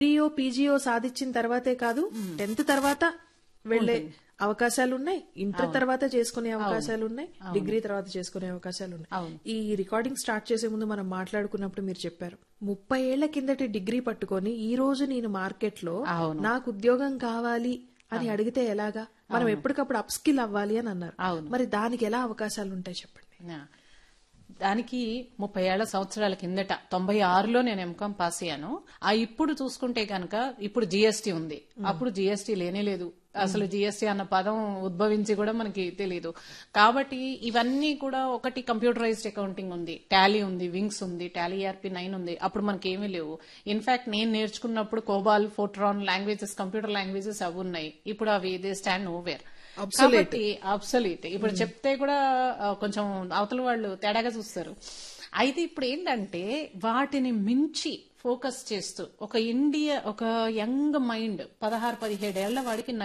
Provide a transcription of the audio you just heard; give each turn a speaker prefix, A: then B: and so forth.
A: డిగ్రీయో పీజీఓ సాధించిన తర్వాతే కాదు టెన్త్ తర్వాత వెళ్లే అవకాశాలు ఉన్నాయి ఇంటర్ తర్వాత చేసుకునే అవకాశాలు ఉన్నాయి డిగ్రీ తర్వాత చేసుకునే అవకాశాలు ఉన్నాయి
B: అవును.
A: ఈ రికార్డింగ్ స్టార్ట్ చేసే ముందు మనం మాట్లాడుకున్నప్పుడు మీరు చెప్పారు ముప్పై ఏళ్ల కిందటి డిగ్రీ పట్టుకొని ఈ రోజు నేను మార్కెట్ లో
B: అవును.
A: నాకు ఉద్యోగం కావాలి అని అడిగితే ఎలాగా మనం ఎప్పటికప్పుడు అప్ స్కిల్ అవ్వాలి అని అన్నారు
B: అవును.
A: మరి దానికి ఎలా అవకాశాలు ఉంటాయి చెప్పండి
B: యా. దానికి ముప్పై ఏళ్ల సంవత్సరాల కిందట తొంభై ఆరులో నేను ఎంకామ్ పాస్ అయ్యాను ఆ ఇప్పుడు చూసుకుంటే కనుక ఇప్పుడు జిఎస్టీ ఉంది అప్పుడు జిఎస్టీ లేనే లేదు అసలు జిఎస్టీ అన్న పదం ఉద్భవించి కూడా మనకి తెలియదు కాబట్టి ఇవన్నీ కూడా ఒకటి కంప్యూటరైజ్డ్ అకౌంటింగ్ ఉంది టాలీ ఉంది వింగ్స్ ఉంది టాలీ ఆర్పి నైన్ ఉంది అప్పుడు మనకి ఏమీ లేవు ఇన్ఫాక్ట్ నేను నేర్చుకున్నప్పుడు COBOL Fortran languages computer languages అవి ఉన్నాయి ఇప్పుడు అవి దే స్టాండ్ ఓవేర్ కాబట్టి అబ్సల్యూట్ ఇప్పుడు చెప్తే కూడా ఆ, కొంచెం అవతల వాళ్ళు తేడాగా చూస్తారు అయితే ఇప్పుడు ఏంటంటే వాటిని మించి ఫోకస్ చేస్తూ ఒక ఇండియా ఒక యంగ్ మైండ్ పదహారు పదిహేడేళ్ల వాడికి